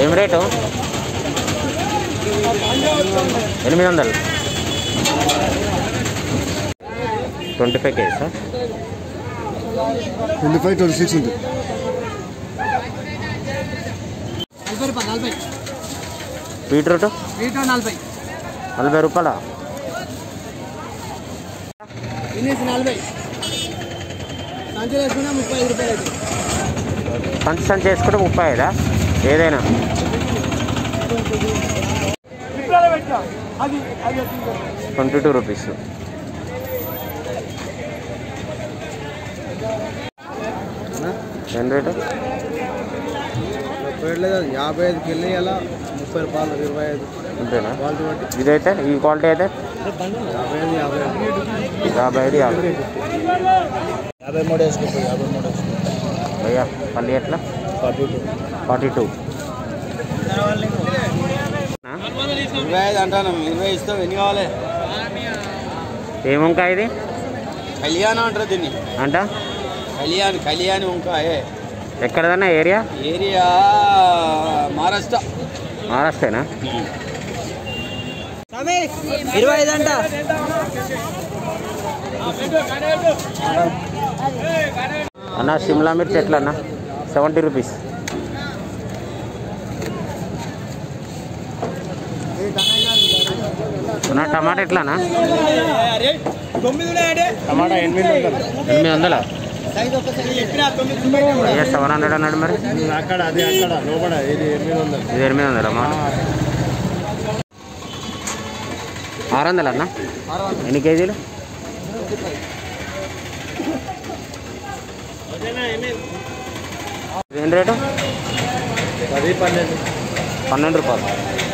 ఏం రేటు ఎనిమిది వందలు twenty five KG sir twenty five twenty six ఉంటుంది నలభై రూపాయలు నలభై బీట్రూట్ లీటర్ నలభై నలభై రూపాయల ఇన్నేసి నలభై సంచులు వేసుకున్నా ముప్పై ఐదు రూపాయలు అవుతుంది సంచి సంచి వేసుకుంటే ముప్పై ఐదా ఏదైనా ట్వంటీ టూ రూపీస్ ఏం రేటు యాభై ఐదుకి వెళ్ళి అలా ముప్పై రూపాయలు ఇరవై ఐదు అంతేనా క్వాలిటీ బట్టి ఇదైతే ఈ క్వాలిటీ అయితే యాభై ఐదు యాభై ఐదు యాభై ఐదు యాభై యాభై మూడు వేసుకో యాభై మూడు వేసుకో భయ్యా పల్లి ఎట్లా ఫార్టీ టూ ఫార్టీ టూ ఇరవై ఐదు అంటాను ఇరవై ఇస్తాం ఎన్ని కావాలి ఏం వంకాయ ఇది కళ్యాణం అంటారు దీన్ని అంట కళ్యాణ్ కళ్యాణి వంకాయ ఎక్కడదన్నా ఏరియా ఏరియా మహారాష్ట్ర మహారాష్ట్రేనా ఇరవై ఐదు అంట అన్న సిమ్లా మిర్చి ఎట్లా అన్న సెవెంటీ రూపీస్ అన్న టమాటా ఎట్లానా తొమ్మిది ఉన్నాయండి టమాటా ఎనిమిది వందలు ఎనిమిది వందలా అయ్యా సెవెన్ హండ్రెడ్ అన్నాడు మరి అక్కడ అది అక్కడ లోపల ఇది ఎనిమిది వందలు ఇది ఎనిమిది వందలా మా ఆరు వందలు అన్న ఎన్ని కేజీలు ఏం రేటు పది పన్నెండు పన్నెండు రూపాయలు